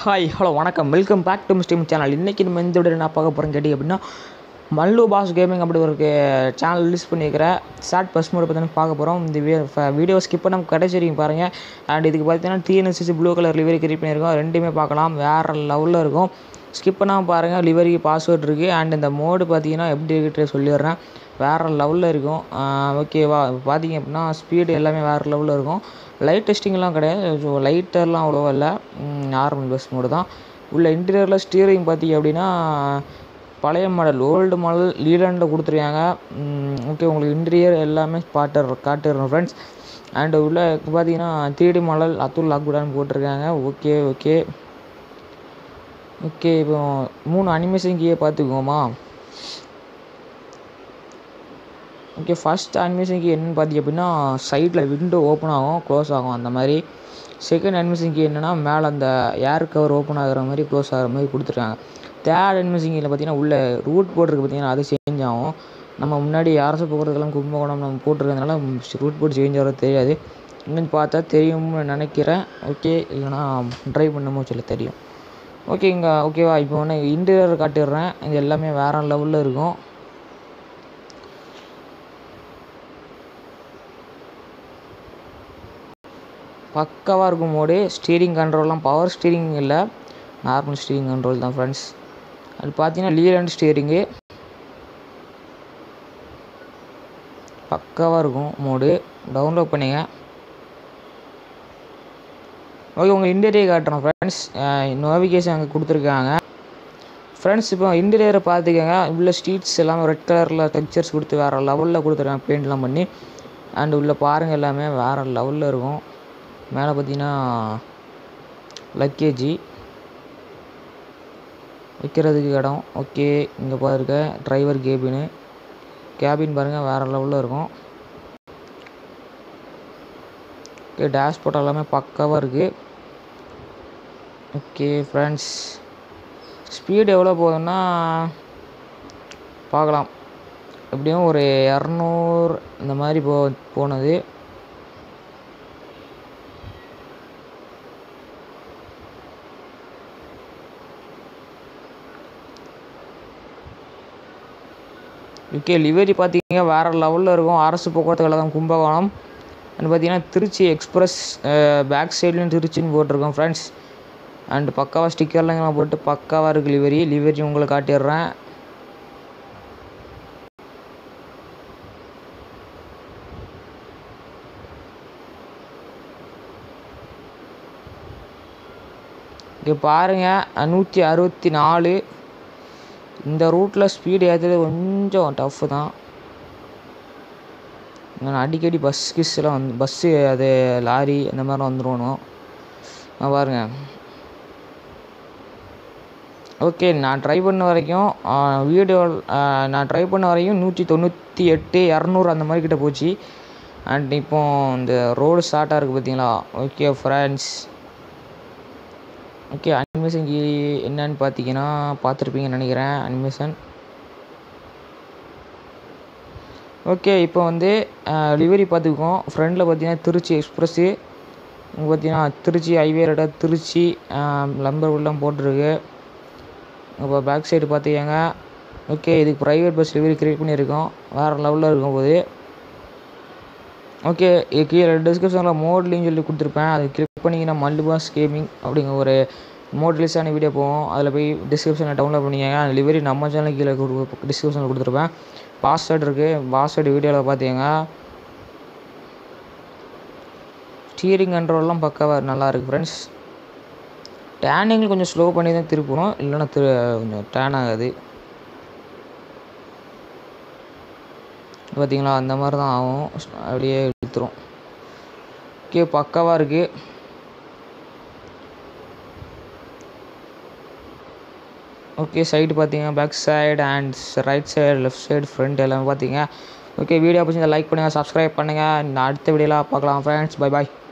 hi hello வணக்கம் welcome back to மிஸ்டீம் channel இன்றைக்கி நம்ம இந்த வீடியோ என்ன பார்க்க போகிறோம் கேட்டிங்க அப்படின்னா மல்லு பாஸ் கேமிங் அப்படி ஒரு சேனல் ரிலீஸ் பண்ணியிருக்கிறேன் ஷார்ட் பஸ் மோட் பற்றி பார்க்க போகிறோம் இந்த வீடியோ ஸ்கிப் பண்ண கடைசி வரைக்கும் பாருங்கள் அண்ட் இதுக்கு பார்த்தீங்கன்னா TNSC blue colour livery create பண்ணியிருக்கோம் ரெண்டுமே பார்க்கலாம் வேறு லெவலில் இருக்கும் ஸ்கிப் பண்ணாமல் பாருங்கள் லிவரிக்கு பாஸ்வேர்ட் இருக்குது அண்ட் இந்த மோடு பார்த்தீங்கன்னா எப்படி இருக்குட்டு சொல்லிடுறேன் வேறு லெவலில் இருக்கும் ஓகேவா பார்த்தீங்க அப்படின்னா ஸ்பீடு எல்லாமே வேறு லெவலில் இருக்கும் லைட் டெஸ்டிங்லாம் கிடையாது ஸோ லைட்டர்லாம் அவ்வளோவா இல்லை நார்மல் பஸ் மோடு தான் உள்ள இன்டீரியரில் ஸ்டீரிங் பார்த்தீங்க அப்படின்னா பழைய மாடல் ஓல்டு மாடல் லீலாண்டில் கொடுத்துருக்காங்க ஓகே உங்களுக்கு இன்டீரியர் எல்லாமே பாட்டு காட்டுறோம் ஃப்ரெண்ட்ஸ் அண்டு உள்ள பார்த்தீங்கன்னா த்ரீடி மாடல் அத்துல் லாக்டான் போட்டிருக்காங்க ஓகே ஓகே ஓகே இப்போ மூணு அனிமேஷன் கீயே பார்த்துக்குவோமா ஓகே ஃபஸ்ட் அனிமேஷன் கீ என்னென்னு பார்த்தீங்க அப்படின்னா சைடில் விண்டோ ஓப்பன் ஆகும் க்ளோஸ் ஆகும் அந்த மாதிரி செகண்ட் அனிமேஷன் கீ என்னென்னா மேலே அந்த ஏர் கவர் ஓப்பன் ஆகிற மாதிரி க்ளோஸ் ஆகிற மாதிரி கொடுத்துருக்காங்க தேர்ட் அனிமேஷன் கீயில் பார்த்தீங்கன்னா உள்ள ரூட் போர்டு இருக்குது பார்த்தீங்கன்னா அது சேஞ்ச் ஆகும் நம்ம முன்னாடி அரசு போக்குவரத்துக்கெல்லாம் கும்பகோணம் நம்ம போட்டிருக்கிறதுனால ரூட் போர்டு சேஞ்ச் ஆகிறது தெரியாது இன்னும் பார்த்தா தெரியும்னு நினைக்கிறேன் ஓகே இல்லைனா ட்ரைவ் பண்ணுமோ சொல்ல தெரியும் ஓகே இங்கே ஓகேவா இப்போ ஒன்று இன்டீரியர் காட்டிடுறேன் இது எல்லாமே வேறு லெவலில் இருக்கும் பக்காவாக இருக்கும் மோடு ஸ்டீரிங் கண்ட்ரோல்லாம் பவர் ஸ்டீரிங் இல்லை நார்மல் ஸ்டீரிங் கண்ட்ரோல் தான் ஃப்ரெண்ட்ஸ் அது பார்த்தீங்கன்னா லீலண்ட் ஸ்டீரிங்கு பக்காவாக இருக்கும் மோடு டவுன்லோட் பண்ணிங்க ஓகே உங்கள் இன்டீரியர் காட்டுறோம் ஃப்ரெண்ட்ஸ் நோவிகேஷன் அங்கே கொடுத்துருக்காங்க ஃப்ரெண்ட்ஸ் இப்போ இன்டீரியரை பார்த்துக்கோங்க உள்ள ஸ்ட்ரீட்ஸ் எல்லாமே ரெட் கலரில் டெக்ஸ்சர்ஸ் கொடுத்து வேறு லெவலில் கொடுத்துருக்காங்க பெயிண்ட்லாம் பண்ணி அண்ட் உள்ளே பாருங்கள் எல்லாமே வேறு லெவலில் இருக்கும் மேலே பார்த்தீங்கன்னா லக்கேஜி வைக்கிறதுக்கு இடம் ஓகே இங்கே பாருங்க டிரைவர் கேபின்னு கேபின் பாருங்கள் வேறு லெவலில் இருக்கும் ஓகே டேஷ்போர்ட் எல்லாமே பக்காவாக இருக்குது ஓகே ஃப்ரெண்ட்ஸ் ஸ்பீடு எவ்வளோ போகுதுன்னா பார்க்கலாம் எப்படியும் ஒரு இரநூறு இந்த மாதிரி போ போனது ஓகே லிவரி பார்த்தீங்க வேறு லெவலில் இருக்கும் அரசு போக்குவரத்து கழகம் கும்பகோணம் அண்ட் பார்த்தீங்கன்னா திருச்சி எக்ஸ்பிரஸ் பேக் சைட்லேயும் திருச்சின்னு போட்டிருக்கோம் ஃப்ரெண்ட்ஸ் அண்டு பக்காவாக ஸ்டிக்கர்லாம் போட்டு பக்காவாக இருக்குது லிவரி லிவரி உங்களுக்கு காட்டிடுறேன் இங்கே பாருங்கள் நூற்றி அறுபத்தி நாலு இந்த ரூட்டில் ஸ்பீடு ஏற்றுறது கொஞ்சம் டஃப்பு தான் நான் அடிக்கடி பஸ் கிஸ்லாம் வந்து பஸ்ஸு அது லாரி அந்த மாதிரிலாம் வந்துடணும் பாருங்கள் ஓகே நான் ட்ரை பண்ண வரைக்கும் வீடியோ நான் ட்ரை பண்ண வரைக்கும் நூற்றி தொண்ணூற்றி எட்டு இரநூறு அந்த மாதிரி கிட்ட போச்சு அண்ட் இப்போ இந்த ரோடு ஸ்டார்ட்டாக இருக்குது பார்த்தீங்களா ஓகே ஃப்ரெண்ட்ஸ் ஓகே அனிமேஷன் கீ என்னன்னு பார்த்தீங்கன்னா பார்த்துருப்பீங்கன்னு நினைக்கிறேன் அனிமேஷன் ஓகே இப்போ வந்து டெலிவரி பார்த்துக்குவோம் ஃப்ரெண்டில் பார்த்தீங்கன்னா திருச்சி எக்ஸ்ப்ரெஸ்ஸு இங்கே பார்த்தீங்கன்னா திருச்சி ஹைவே ரோட திருச்சி நம்பர் உள்ளம் போட்டிருக்கு இப்போ பேக் சைடு பார்த்துக்கங்க ஓகே இதுக்கு ப்ரைவேட் பஸ் டெலிவரி கிரியேட் பண்ணியிருக்கோம் வேறு லெவலில் இருக்கும் போது ஓகே கீழே டிஸ்கிரிப்ஷனில் மோட்லின்னு சொல்லி கொடுத்துருப்பேன் அதை கிளிக் பண்ணிங்கன்னா மல்லு பாஸ் கேமிங் அப்படிங்கிற ஒரு மோட் ரிலீஸான வீடியோ போவோம் அதில் போய் டிஸ்கிரிப்ஷனில் டவுன்லோட் பண்ணிக்கங்க அந்த டெலிவரி நம்ம சேனல் கீழே டிஸ்கிரிப்ஷனில் கொடுத்துருப்பேன் பாஸ்வேர்டு இருக்குது பாஸ்வேர்டு வீடியோவில் பார்த்துக்கங்க ஸ்டீரிங் கண்ட்ரோல்லாம் பக்காவாக நல்லா இருக்குது ஃப்ரெண்ட்ஸ் டேனிங்கில் கொஞ்சம் ஸ்லோ பண்ணி தான் திருப்பணும் இல்லைன்னா திரு கொஞ்சம் டேன் ஆகாது பார்த்தீங்களா அந்த மாதிரி தான் ஆகும் அப்படியே இழுத்துரும் ஓகே பக்காவாக இருக்குது ஓகே சைடு பார்த்தீங்க back side and right side left side front எல்லாமே பார்த்தீங்க ஓகே வீடியோ பிடிச்சி லைக் பண்ணுங்கள் சப்ஸ்கிரைப் பண்ணுங்கள் அடுத்த வீடியோலாம் பார்க்கலாம் ஃப்ரெண்ட்ஸ் பை பாய்